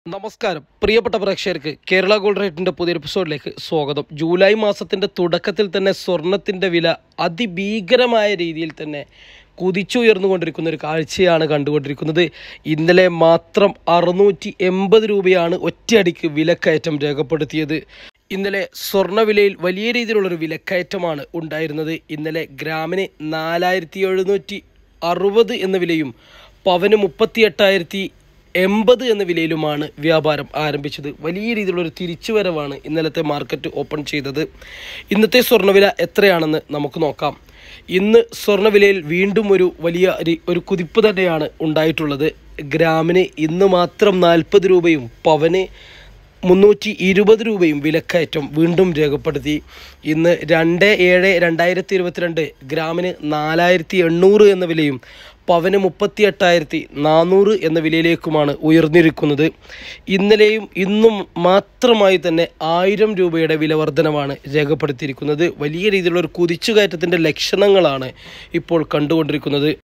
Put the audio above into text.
നമസ്കാരം പ്രിയപ്പെട്ട പ്രേക്ഷകർക്ക് കേരള ഗോൾഡ് റേറ്റിന്റെ പുതിയ എപ്പിസോഡിലേക്ക് സ്വാഗതം ജൂലൈ മാസത്തിന്റെ തുടക്കത്തിൽ തന്നെ സ്വർണത്തിന്റെ വില അതിഭീകരമായ രീതിയിൽ തന്നെ കുതിച്ചുയർന്നുകൊണ്ടിരിക്കുന്ന ഒരു കാഴ്ചയാണ് കണ്ടുകൊണ്ടിരിക്കുന്നത് ഇന്നലെ മാത്രം അറുന്നൂറ്റി എൺപത് രൂപയാണ് ഒറ്റയടിക്ക് വിലക്കയറ്റം രേഖപ്പെടുത്തിയത് ഇന്നലെ സ്വർണ്ണവിലയിൽ വലിയ രീതിയിലുള്ളൊരു വിലക്കയറ്റമാണ് ഉണ്ടായിരുന്നത് ഇന്നലെ ഗ്രാമിന് നാലായിരത്തി എഴുന്നൂറ്റി അറുപത് എന്ന വിലയും പവന് മുപ്പത്തി എട്ടായിരത്തി എൺപത് എന്ന വിലയിലുമാണ് വ്യാപാരം ആരംഭിച്ചത് വലിയ രീതിയിലുള്ളൊരു തിരിച്ചുവരവാണ് ഇന്നലത്തെ മാർക്കറ്റ് ഓപ്പൺ ചെയ്തത് ഇന്നത്തെ സ്വർണ്ണവില എത്രയാണെന്ന് നമുക്ക് നോക്കാം ഇന്ന് സ്വർണ്ണവിലയിൽ വീണ്ടും ഒരു വലിയ രി- ഒരു കുതിപ്പ് തന്നെയാണ് ഉണ്ടായിട്ടുള്ളത് ഗ്രാമിന് ഇന്ന് മാത്രം നാൽപ്പത് രൂപയും പവന് മുന്നൂറ്റി ഇരുപത് രൂപയും വിലക്കയറ്റം വീണ്ടും രേഖപ്പെടുത്തി ഇന്ന് രണ്ട് ഏഴ് രണ്ടായിരത്തി ഇരുപത്തിരണ്ട് ഗ്രാമിന് നാലായിരത്തി എണ്ണൂറ് എന്ന വിലയും പവന് മുപ്പത്തി എട്ടായിരത്തി നാനൂറ് എന്ന വിലയിലേക്കുമാണ് ഉയർന്നിരിക്കുന്നത് ഇന്നലെയും ഇന്നും മാത്രമായി തന്നെ ആയിരം രൂപയുടെ വില വർധനമാണ് രേഖപ്പെടുത്തിയിരിക്കുന്നത് വലിയ രീതിയിലുള്ള ഒരു കുതിച്ചുകയറ്റത്തിൻ്റെ ലക്ഷണങ്ങളാണ് ഇപ്പോൾ കണ്ടുകൊണ്ടിരിക്കുന്നത്